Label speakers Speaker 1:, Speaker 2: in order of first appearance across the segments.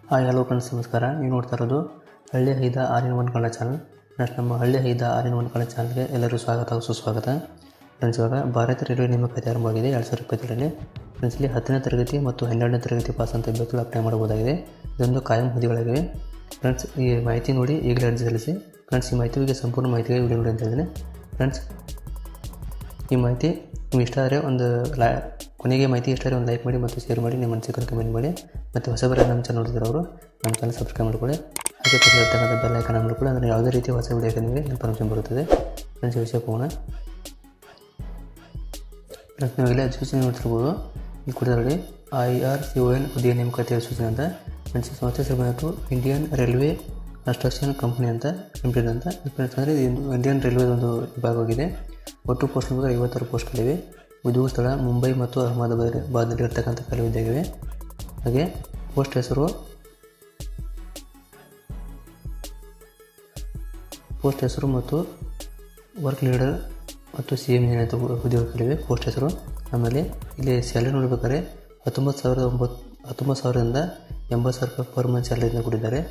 Speaker 1: hi hello friends ನಮಸ್ಕಾರ ನೀವು ನೋಡ್ತಾ ಇರೋದು Halli Haida all in one Kannada channel friends ನಮ್ಮ Halli Haida all in one Kannada ಚಾನಲ್ಗೆ ಎಲ್ಲರಿಗೂ ಸ್ವಾಗತ ಹಾಗೂ ಸುಸ್ವಾಗತ ಫ್ರೆಂಡ್ಸ್ ಇವಾಗ ಭಾರತೀಯ ರೈಲ್ವೆ ನೇಮಕಾತಿ ಆರಂಭವಾಗಿದೆ ಎರಡು ಸಾವಿರದ ಇಪ್ಪತ್ತೇಳರಲ್ಲಿ ಫ್ರೆಂಡ್ಸ್ ಇಲ್ಲಿ ಹತ್ತನೇ ತರಗತಿ ಮತ್ತು ಹನ್ನೆರಡನೇ ತರಗತಿ ಪಾಸ್ ಅಂತ ಅಭ್ಯರ್ಥಿಗಳು ಅಪ್ಲೈ ಮಾಡಬಹುದಾಗಿದೆ ಇದೊಂದು ಕಾಯಂ ಹುದ್ದೆಗಳಾಗಿವೆ ಫ್ರೆಂಡ್ಸ್ ಈ ಮಾಹಿತಿ ನೋಡಿ ಈಗಲೇ ಅರ್ಜಿ ಸಲ್ಲಿಸಿ ಫ್ರೆಂಡ್ಸ್ ಈ ಮಾಹಿತಿಗೆ ಸಂಪೂರ್ಣ ಮಾಹಿತಿಗೆ ವಿಡಿಯೋ ನೋಡಿ ಅಂತ ಹೇಳಿದ್ದೀನಿ ಫ್ರೆಂಡ್ಸ್ ಈ ಮಾಹಿತಿ ನಿಮ್ಗೆ ಇಷ್ಟ ಆದರೆ ಒಂದು ಲಾ ಕೊನೆಗೆ ಮಾಹಿತಿ ಇಷ್ಟ ಆದರೆ ಒಂದು ಲೈಕ್ ಮಾಡಿ ಮತ್ತು ಶೇರ್ ಮಾಡಿ ನಿಮ್ಮ ಅನಿಸಿಕೆ ಕಮೆಂಟ್ ಮಾಡಿ ಮತ್ತು ಹೊಸಬರ ನಮ್ಮ ಚಾನಲ್ ನೋಡಿದ್ರೆ ಅವರು ನಮ್ಮ ಚಾನಲ್ ಸಬ್ಸ್ಕ್ರೈಬ್ ಮಾಡ್ಕೊಳ್ಳಿ ಹಾಗೆ ಪಕ್ಕದಲ್ಲಿರ್ತಕ್ಕಂಥ ಬೆಲ್ ಐಕನ್ ಮಾಡ್ಕೊಳ್ಳಿ ಅಂದರೆ ಯಾವುದೇ ರೀತಿ ಹೊಸ ವಿಡಿಯೋ ನಿಮಗೆ ಇನ್ಫಾರ್ಮೇಷನ್ ಬರುತ್ತದೆ ಫ್ರೆಂಡ್ಸ್ ಈ ವಿಷಯ ಹೋಗೋಣ ಫ್ರೆಂಡ್ಸ್ ನೀವೆಲ್ಲ ಸೂಚನೆ ನೋಡ್ತಿರ್ಬೋದು ಈ ಕುಡಿದಲ್ಲಿ I R C O N ಹುದ್ದೆಯ ನೇಮಕಾತಿಯ ಸೂಚನೆ ಅಂತ ಫ್ರೆಂಡ್ಸ್ ಸಂಸ್ಥೆ ಬಂತು ಇಂಡಿಯನ್ ರೈಲ್ವೆ ಕನ್ಸ್ಟ್ರಕ್ಷನ್ ಕಂಪ್ನಿ ಅಂತ ಲಿಮಿಟೆಡ್ ಅಂತ ಫ್ರೆಂಡ್ಸ್ ಅಂದರೆ ಇದು ಇಂಡಿಯನ್ ರೈಲ್ವೇದ ಒಂದು ವಿಭಾಗವಾಗಿದೆ ಒಟ್ಟು ಪೋಸ್ಟ್ಗಳು ಐವತ್ತಾರು ಪೋಸ್ಟ್ಗಳಿವೆ ಉದ್ಯೋಗ ಸ್ಥಳ ಮುಂಬೈ ಮತ್ತು ಅಹಮದಾಬಾದ್ ಬಾದ್ನಲ್ಲಿ ಇರ್ತಕ್ಕಂಥ ಕೆಲವು ಹುದ್ದೆಗಳಿವೆ ಹಾಗೆ ಪೋಸ್ಟ್ ಹೆಸರು ಪೋಸ್ಟ್ ಹೆಸರು ಮತ್ತು ವರ್ಕ್ ಲೀಡರ್ ಮತ್ತು ಸಿ ಎಮ್ ಏನಾಯಿತು ಹುದ್ದೆಗಳಿವೆ ಪೋಸ್ಟ್ ಹೆಸರು ಆಮೇಲೆ ಇಲ್ಲಿ ಸ್ಯಾಲರಿ ನೋಡ್ಬೇಕಾದ್ರೆ ಹತ್ತೊಂಬತ್ತು ಸಾವಿರದ ಒಂಬತ್ತು ಹತ್ತೊಂಬತ್ತು ಸಾವಿರದಿಂದ ಎಂಬತ್ತು ಸಾವಿರ ರೂಪಾಯಿ ಪರ್ ಮಂತ್ ಸ್ಯಾಲರಿಯಿಂದ ಕೊಟ್ಟಿದ್ದಾರೆ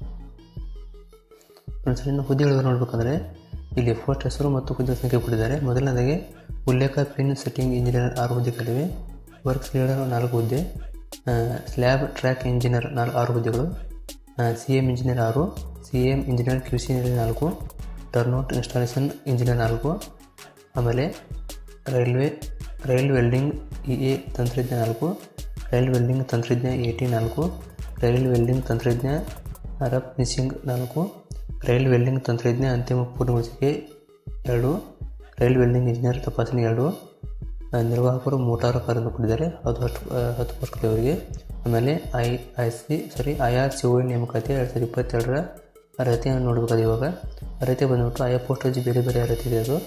Speaker 1: ಫ್ರೆಂಡ್ಸ್ ಇನ್ನು ಹುದ್ದೆಗಳು ನೋಡ್ಬೇಕಂದ್ರೆ ಇಲ್ಲಿ ಪೋಸ್ಟ್ ಹೆಸರು ಮತ್ತು ಹುದ್ದೆ ಸಂಖ್ಯೆ ಕೊಟ್ಟಿದ್ದಾರೆ ಮೊದಲನೇದಾಗಿ ಉಲ್ಲೇಖ ಪಿನ್ ಸೆಟ್ಟಿಂಗ್ ಇಂಜಿನಿಯರ್ ಆರು ಹುದ್ದೆಗಳಿವೆ ವರ್ಕ್ಸ್ ಲೀಡರ್ ನಾಲ್ಕು ಹುದ್ದೆ ಸ್ಲ್ಯಾಬ್ ಟ್ರ್ಯಾಕ್ ಇಂಜಿನಿಯರ್ ನಾಲ್ಕು ಆರು ಹುದ್ದೆಗಳು ಸಿ ಎಮ್ ಇಂಜಿನಿಯರ್ ಆರು C M engineer Q C ನಾಲ್ಕು ಟರ್ನೌಟ್ ಇನ್ಸ್ಟಾಲೇಷನ್ ಇಂಜಿನಿಯರ್ ನಾಲ್ಕು ಆಮೇಲೆ railway rail welding E A ತಂತ್ರಜ್ಞ ನಾಲ್ಕು ರೈಲ್ ವೆಲ್ಡಿಂಗ್ ತಂತ್ರಜ್ಞ ಎ ಟಿ ನಾಲ್ಕು ರೈಲ್ ವೆಲ್ಡಿಂಗ್ ತಂತ್ರಜ್ಞ ಅರಬ್ ಮಿಸಿಂಗ್ ನಾಲ್ಕು ರೈಲ್ ವೆಲ್ಡಿಂಗ್ ತಂತ್ರಜ್ಞ ಅಂತಿಮ ಪೂರ್ಣಗೊಳಿಸಿಕೆ ಎರಡು ರೈಲ್ ವೆಲ್ಡಿಂಗ್ ಇಂಜಿನಿಯರ್ ತಪಾಸಣೆ ಎರಡು ನಿರ್ವಾಹಕರು ಮೋಟಾರು ಕಾರನ್ನು ಕೊಟ್ಟಿದ್ದಾರೆ ಅದು ಅಷ್ಟು ಹತ್ತು ಪೋಸ್ಟ್ಗಳವರಿಗೆ ಆಮೇಲೆ I I C sorry I R C O ನೇಮಕಾತಿ ಎರಡು ಸಾವಿರದ ಇಪ್ಪತ್ತೆರಡರ ಅರ್ಹತೆಯನ್ನು ನೋಡಬೇಕಾದ್ರೆ ಇವಾಗ ಅರ್ಹತೆ ಬಂದ್ಬಿಟ್ಟು ಆಯಾ ಪೋಸ್ಟ್ ಅರ್ಜಿ ಬೇರೆ ಬೇರೆ ಅರ್ಹತೆ ಇದೆ ಅದು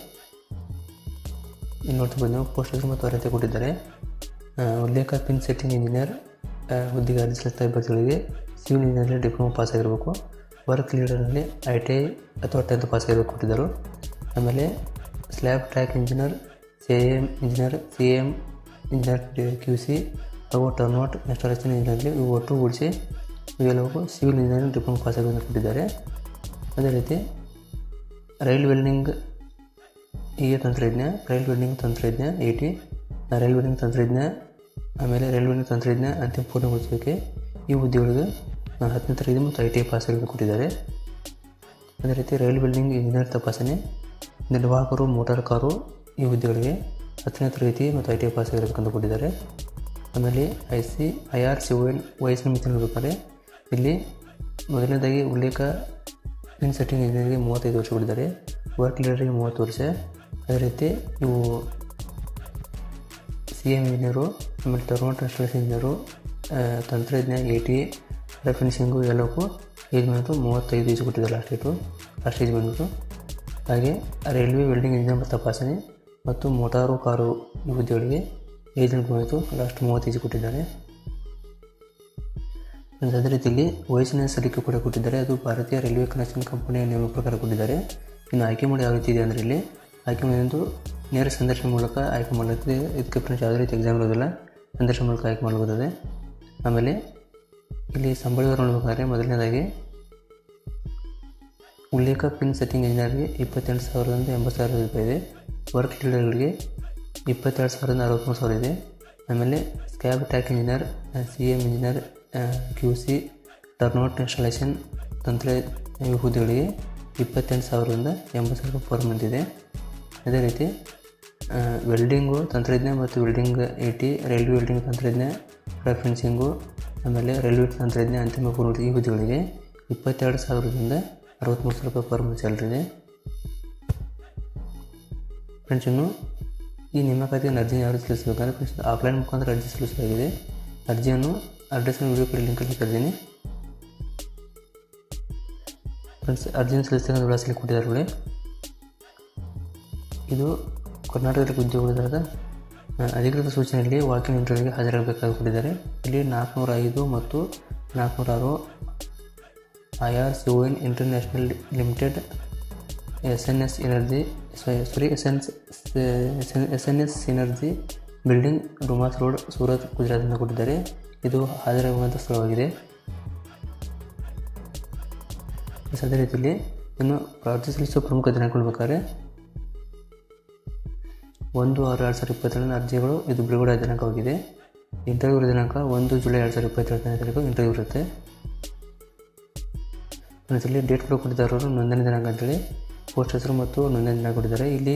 Speaker 1: ಇನ್ನು ನೋಡ್ತಾ ಬಂದು ಪೋಸ್ಟ್ ಅರ್ಜಿ ಮತ್ತು ಅರ್ಹತೆ ಕೊಟ್ಟಿದ್ದಾರೆ ಉಲ್ಲೇಖ ಪಿನ್ ಸೆಟ್ಟಿಂಗ್ ಇಂಜಿನಿಯರ್ ಹುದ್ದೆಗೆ ಅರ್ಜಿ ಸಲ್ಲಿಸ್ತಾ ಅಭ್ಯರ್ಥಿಗಳಿಗೆ ಸಿವಿಲ್ ಇಂಜಿನಿಯರ್ ಡಿಪ್ಲೊಮಾ ಪಾಸ್ ಆಗಿರಬೇಕು ವರ್ಕ್ ಲೀಡರ್ನಲ್ಲಿ ಐ ಟಿ ಐ ಅಥವಾ ಟೆಂತ್ ಪಾಸ್ ಆಗಿರಬೇಕು ಕೊಟ್ಟಿದ್ದರು ಆಮೇಲೆ slab track engineer C M engineer C M engineer Q C ಹಾಗೂ ಟರ್ನೌಟ್ ಇನ್ಸ್ಟಾಲೇಷನ್ ಇಂಜಿನಿಯರ್ಲಿ ಇವು ಒಟ್ಟು ಗೂಡಿಸಿ ಇವೆಲ್ಲವೂ ಸಿವಿಲ್ ಇಂಜಿನಿಯರಿಂಗ್ ಡಿಪ್ಲೊಮಾ ಪಾಸ್ ಆಗೋದನ್ನು ಕೊಟ್ಟಿದ್ದಾರೆ ಅದೇ ರೀತಿ ರೈಲ್ ವೆಲ್ಡಿಂಗ್ ಈ ತಂತ್ರಜ್ಞ ರೈಲ್ ವೆಲ್ಡಿಂಗ್ ತಂತ್ರಜ್ಞ ಎ ಟಿ ರೈಲ್ ವೆಲ್ಡಿಂಗ್ ತಂತ್ರಜ್ಞ ಆಮೇಲೆ ರೈಲ್ ವೆಲ್ಡಿಂಗ್ ತಂತ್ರಜ್ಞ ಅಂತಿಮ ಪೂರ್ಣಗೊಳಿಸೋಕೆ ಈ ಹುದ್ದೆಗಳಿಗೆ ಹತ್ತನೇ ತರಗತಿ ಮತ್ತು ಐ ಟಿ ಐ ಪಾಸ್ಗಳನ್ನು ಕೊಟ್ಟಿದ್ದಾರೆ ಅದೇ ರೀತಿ ರೈಲ್ ವೆಲ್ಡಿಂಗ್ ಇಂಜಿನಿಯರ್ ತಪಾಸಣೆ ನಿರ್ವಾಹಕರು ಮೋಟಾರ್ ಕಾರು ಈ ಹುದ್ದೆಗಳಿಗೆ ಹತ್ತನೇ ತರಗತಿ ಮತ್ತು ಐ ಟಿ ಐ ಪಾಸ್ ಆಗಿರಬೇಕಂತ ಕೊಟ್ಟಿದ್ದಾರೆ ಆಮೇಲೆ I C I R C O N ವಯಸ್ಸಿನ ಮಿತಿ ನೋಡಬೇಕಾದ್ರೆ ಇಲ್ಲಿ ಮೊದಲನೇದಾಗಿ ಉಲ್ಲೇಖ ಪಿನ್ ಸೆಟ್ಟಿಂಗ್ ಇಂಜಿನಿಯರ್ಗೆ ಮೂವತ್ತೈದು ವರ್ಷ ಕೊಟ್ಟಿದ್ದಾರೆ ವರ್ಕ್ ಲೀಡರ್ಗೆ ಮೂವತ್ತು ವರ್ಷ ಅದೇ ರೀತಿ ಇವು ಸಿ ಎಮ್ ಇಂಜಿನಿಯರು ಆಮೇಲೆ ಟರ್ಮೋಟ್ ಇನ್ಸ್ಟಾಲೇಷನ್ ಇಂಜಿನಿಯರು ತಂತ್ರಜ್ಞ ಎ ಟಿ ಫಿನಿಶಿಂಗು ಎಲ್ಲಕ್ಕೂ ಏಜ್ ಬಂದ್ಬಿಟ್ಟು ಮೂವತ್ತೈದು ಏಜ್ ಕೊಟ್ಟಿದ್ದಾರೆ ಲಾಸ್ಟ್ ಡೇಟು ಲಾಸ್ಟ್ ಏಜ್ ಬಂದ್ಬಿಟ್ಟು ಹಾಗೆ ರೈಲ್ವೆ ವೆಲ್ಡಿಂಗ್ ಇಂಜಿನಿಯರ್ ತಪಾಸಣೆ ಮತ್ತು ಮೋಟಾರು ಕಾರು ಈ ಹುದ್ದೆಗಳಿಗೆ ಏಜ್ ಬಂದಿತ್ತು ಲಾಸ್ಟ್ ಮೂವತ್ತೈದು ಕೊಟ್ಟಿದ್ದಾರೆ ಅದೇ ರೀತಿಯಲ್ಲಿ ವಯಸ್ಸಿನ ಸಲಿಕೆ ಕೂಡ ಕೊಟ್ಟಿದ್ದಾರೆ ಅದು ಭಾರತೀಯ ರೈಲ್ವೆ ಕನೆಕ್ಷನ್ ಕಂಪನಿಯ ನಿಯಮ ಪ್ರಕಾರ ಕೊಟ್ಟಿದ್ದಾರೆ ಇನ್ನು ಆಯ್ಕೆ ಮಾಡಿ ಯಾವ ರೀತಿ ಇದೆ ಅಂದರೆ ಇಲ್ಲಿ ಆಯ್ಕೆ ಮಾಡೋದು ನೇರ ಸಂದರ್ಶನ ಮೂಲಕ ಆಯ್ಕೆ ಮಾಡಲಾಗ್ತದೆ ಇದಕ್ಕೆ ಫ್ರೆಂಡ್ಸ್ ಯಾವುದೇ ರೀತಿ ಎಕ್ಸಾಮ್ ಇರೋದಿಲ್ಲ ಸಂದರ್ಶನ ಮೂಲಕ ಆಯ್ಕೆ ಮಾಡಬಹುತ್ತದೆ ಆಮೇಲೆ ಇಲ್ಲಿ ಸಂಬಳ ನೋಡಬೇಕಾದ್ರೆ ಮೊದಲನೇದಾಗಿ ಉಲ್ಲೇಖ ಪಿನ್ ಸೆಟ್ಟಿಂಗ್ ಇಂಜಿನಿಯರ್ಗೆ ಇಪ್ಪತ್ತೆಂಟು ಸಾವಿರದಿಂದ ಎಂಬತ್ತು ಸಾವಿರ ರೂಪಾಯಿ ಇದೆ ವರ್ಕ್ ಲೀಡರ್ಗಳಿಗೆ ಇಪ್ಪತ್ತೆರಡು ಸಾವಿರದಿಂದ ಅರವತ್ತ್ಮೂರು ಸಾವಿರ ಇದೆ ಆಮೇಲೆ slab track engineer C M engineer Q C turnout installation ತಂತ್ರ ಹುದ್ದೆಗಳಿಗೆ ಇಪ್ಪತ್ತೆಂಟು ಸಾವಿರದಿಂದ ಎಂಬತ್ತು ಸಾವಿರ ಪರ್ ಮಂತ್ ಇದೆ ಅದೇ ರೀತಿ ವೆಲ್ಡಿಂಗು ತಂತ್ರಜ್ಞ ಮತ್ತು welding A T railway welding ತಂತ್ರಜ್ಞ ರೆಫರೆನ್ಸಿಂಗು ಆಮೇಲೆ ರೈಲ್ವೆ ತಂತ್ರಜ್ಞ ಅಂತಿಮ ಪೂರ್ವ ಈ ಹುದ್ದೆಗಳಿಗೆ ಇಪ್ಪತ್ತೆರಡು ಸಾವಿರದಿಂದ ಅರವತ್ತ್ಮೂರು ಸಾವಿರ ರೂಪಾಯಿ ಪರ್ ಮಂತ್ ಸ್ಯಾಲ್ರಿ ಇದೆ ಫ್ರೆಂಡ್ಸ್ ಇನ್ನು ಈ ನೇಮಕಾತಿಯನ್ನು ಅರ್ಜಿ ಯಾರು ಸಲ್ಲಿಸಬೇಕಂದ್ರೆ ಫ್ರೆಂಡ್ಸ್ ಆಫ್ಲೈನ್ ಮುಖಾಂತರ ಅರ್ಜಿ ಸಲ್ಲಿಸಲಾಗಿದೆ ಅರ್ಜಿಯನ್ನು ಅಡ್ರೆಸ್ನ ವಿಡಿಯೋ ಕಡೆ ಲಿಂಕಲ್ಲಿ ಕರೆದೀನಿ ಫ್ರೆಂಡ್ಸ್ ಅರ್ಜಿಯನ್ನು ಸಲ್ಲಿಸ್ತಕ್ಕಂಥ ವಿಳಾಸಲ್ಲಿ ಕೊಟ್ಟಿದ್ದಾರೆ ಇದು ಕರ್ನಾಟಕದ ಉದ್ಯೋಗದಾದ ಅಧಿಕೃತ ಸೂಚನೆಯಲ್ಲಿ ವಾಕಿಂಗ್ ಇಂಟರ್ವ್ಯೂಗೆ ಹಾಜರಾಗಬೇಕಾಗಿ ಕೊಟ್ಟಿದ್ದಾರೆ ಇಲ್ಲಿ ನಾಲ್ಕುನೂರ ಐದು ಮತ್ತು ನಾಲ್ಕುನೂರ ಆರು I R C O N international limited S N S energy sorry S N S N S energy building Dumas road Surat ಗುಜರಾತ್ನಿಂದ ಕೊಟ್ಟಿದ್ದಾರೆ ಇದು ಹಾಜರಾಗುವಂಥ ಸ್ಥಳವಾಗಿದೆ ಪ್ಲಸ್ ಅದೇ ರೀತಿಯಲ್ಲಿ ಇನ್ನು ಅರ್ಜಿ ಸಲ್ಲಿಸುವ ಪ್ರಮುಖ ದಿನಾಂಕಗಳು ಬೇಕಾದ್ರೆ ಒಂದು ಆರು ಎರಡು ಸಾವಿರದ ಇಪ್ಪತ್ತೆರಡನೇ ಅರ್ಜಿಗಳು ಇದು ಬಿಡುಗಡೆ ದಿನಾಂಕವಾಗಿದೆ ಇಂಟರ್ವ್ಯೂ ದಿನಾಂಕ ಒಂದು ಜುಲೈ ಎರಡು ಸಾವಿರದ ಇಪ್ಪತ್ತೆರಡನೇ ತಾರೀಕು ಇಂಟರ್ವ್ಯೂ ಇರುತ್ತೆ ಫ್ರೆಂಡ್ಸ್ ಇಲ್ಲಿ ಡೇಟ್ ಕೂಡ ಕೊಟ್ಟಿದ್ದಾರೆ ಅವರು ನೋಂದಣಿ ದಿನಾಂಕ ಅಂತೇಳಿ ಪೋಸ್ಟ್ ಹೆಸರು ಮತ್ತು ನೋಂದಣಿ ದಿನಾಂಕ ಕೊಟ್ಟಿದ್ದಾರೆ ಇಲ್ಲಿ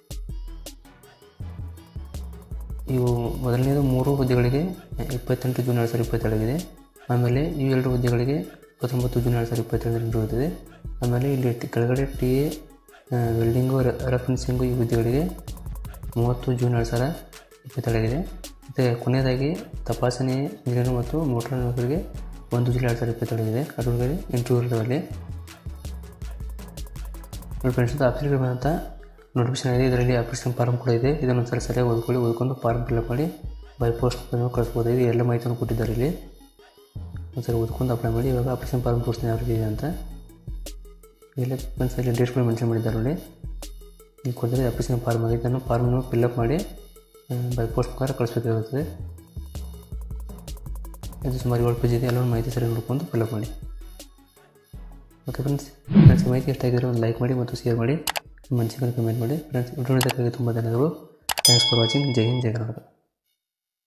Speaker 1: ಇವು ಮೊದಲನೇದು ಮೂರು ಹುದ್ದೆಗಳಿಗೆ ಇಪ್ಪತ್ತೆಂಟು ಜೂನ್ ಎರಡು ಸಾವಿರದ ಇಪ್ಪತ್ತೆರಡಾಗಿದೆ ಆಮೇಲೆ ಈ ಎರಡು ಹುದ್ದೆಗಳಿಗೆ ಇಪ್ಪತ್ತೊಂಬತ್ತು ಜೂನ್ ಎರಡು ಸಾವಿರದ ಇಪ್ಪತ್ತೆರಡರಲ್ಲಿ ಇರುತ್ತದೆ ಆಮೇಲೆ ಇಲ್ಲಿ ಟಿ- ಕೆಳಗಡೆ ಟಿ ಎ ವೆಲ್ಡಿಂಗು ರೆಫರೆನ್ಸಿಂಗು ಈ ಹುದ್ದೆಗಳಿಗೆ ಮೂವತ್ತು ಜೂನ್ ಎರಡು ಸಾವಿರ ಇಪ್ಪತ್ತೆರಡಾಗಿದೆ ಮತ್ತು ಕೊನೆಯದಾಗಿ ತಪಾಸಣೆ ಇಂಜಿನಿಯರ್ ಮತ್ತು ಮೋಟಾರ್ ನೌಕರಿಗೆ ಒಂದು ಜುಲೈ ಎರಡು ಸಾವಿರದ ಇಪ್ಪತ್ತೆರಡಾಗಿದೆ ಅದರೊಳಗಡೆ ಇಂಟರ್ವ್ಯೂ ಇರುತ್ತವೆ ನೋಡಿ ಫ್ರೆಂಡ್ಸ್ ಇದು ಅಪ್ಲಿಕೇಶನ್ ಬಂದಂಥ ನೋಟಿಫಿಕೇಶನ್ ಇದೆ ಇದರಲ್ಲಿ ಅಪ್ಲಿಕೇಶನ್ ಫಾರ್ಮ್ ಕೂಡ ಇದೆ ಇದನ್ನು ಒಂದ್ಸಲ ಸರಿಯಾಗಿ ಓದ್ಕೊಳ್ಳಿ ಓದ್ಕೊಂಡು ಫಾರ್ಮ್ ಫಿಲ್ಅಪ್ ಮಾಡಿ ಬೈ ಪೋಸ್ಟ್ ಕಳಿಸ್ಬೋದು ಇದು ಎಲ್ಲ ಮಾಹಿತಿಯನ್ನು ಕೊಟ್ಟಿದ್ದಾರೆ ಇಲ್ಲಿ ಒಂದ್ಸಲ ಓದ್ಕೊಂಡು ಅಪ್ಲೈ ಮಾಡಿ ಇವಾಗ ಅಪ್ಲಿಕೇಶನ್ ಫಾರ್ಮ್ ತೋರಿಸ್ತೀನಿ ಯಾವ ರೀತಿ ಇದೆ ಅಂತ ಇಲ್ಲಿ ಫ್ರೆಂಡ್ಸ್ ಇಲ್ಲಿ ಡೇಟ್ ಕೂಡ ಮೆನ್ಷನ್ ಮಾಡಿದ್ದಾರೆ ನೋಡಿ ಇಲ್ಲಿ ಕೊಟ್ಟಿದ್ದಾರೆ ಅಪ್ಲಿಕೇಶನ್ ಫಾರ್ಮ್ ಆಗಿದೆ ಇದನ್ನು ಫಾರ್ಮನ್ನು ಫಿಲ್ಅಪ್ ಮಾಡಿ ಬೈ ಪೋಸ್ಟ್ ಮುಖಾಂತರ ಕಳಿಸ್ಬೇಕಾಗುತ್ತದೆ ಇದು ಸುಮಾರು ಏಳು ಪೇಜ್ ಇದೆ ಎಲ್ಲರೂ ಮಾಹಿತಿ ಸರಿ ನೋಡ್ಕೊಂಡು ಫಿಲ್ಅಪ್ ಮಾಡಿ ಓಕೆ ಫ್ರೆಂಡ್ಸ್ ಫ್ರೆಂಡ್ಸ್ ಮಾಹಿತಿ ಇಷ್ಟ ಆಗಿದ್ರೆ ಒಂದು ಲೈಕ್ ಮಾಡಿ ಮತ್ತು ಶೇರ್ ಮಾಡಿ ಮನಸ್ಸಿಗೆ ಕಮೆಂಟ್ ಮಾಡಿ ಫ್ರೆಂಡ್ಸ್ ವಿಡಿಯೋ ನೋಡೋದಕ್ಕಾಗಿ ತುಂಬ ಧನ್ಯವಾದಗಳು thanks for watching Jai Hind Jai Karnataka